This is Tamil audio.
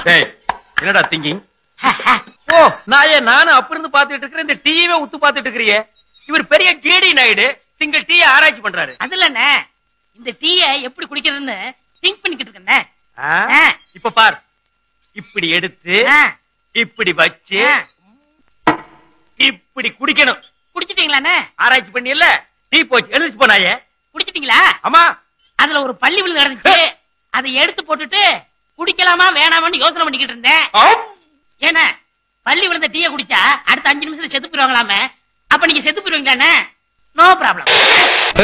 டேய் என்னடா திங்கிங் ஓ நாயே நானும் அப்ப இருந்து பாத்துட்டு இருக்கிறேன் இந்த டீயவே உத்து பாத்துட்டு இருக்கிறியே இவர் பெரிய ஜேடி நாயுடு சிங்கிள் டீ ஆராய்ச்சி பண்றாரு அது இல்லண்ணே இந்த டீய எப்படி குடிக்கிறதுன்னு திங்க் பண்ணிக்கிட்டு இருக்கேண்ணே ஆ? ஆ. இப்ப பார் இப்படி எடுத்து ஆ, இப்படி வச்சு ஆ. இப்படி குடிக்கணும் குடிச்சிட்டீங்களாண்ணே ஆராய்ச்சி பண்ணி இல்ல டீ போச்சு எழுதிச்சு போனாயே குடிச்சிட்டீங்களா ஆமா அதுல ஒரு பள்ளி விழுந்து நடந்துச்சு அதை எடுத்து போட்டுட்டு குடிக்கலாமா வேணாமான்னு யோசனை பண்ணிக்கிட்டு இருந்தேன் ஆம். ஏன்னா பள்ளி விழுந்த டீய குடிச்சா அடுத்த அஞ்சு நிமிஷத்துல செத்து போயிருவாங்களாமே அப்ப நீங்க செத்து போயிருவீங்களாண்ணே நோ ப்ராப்ளம்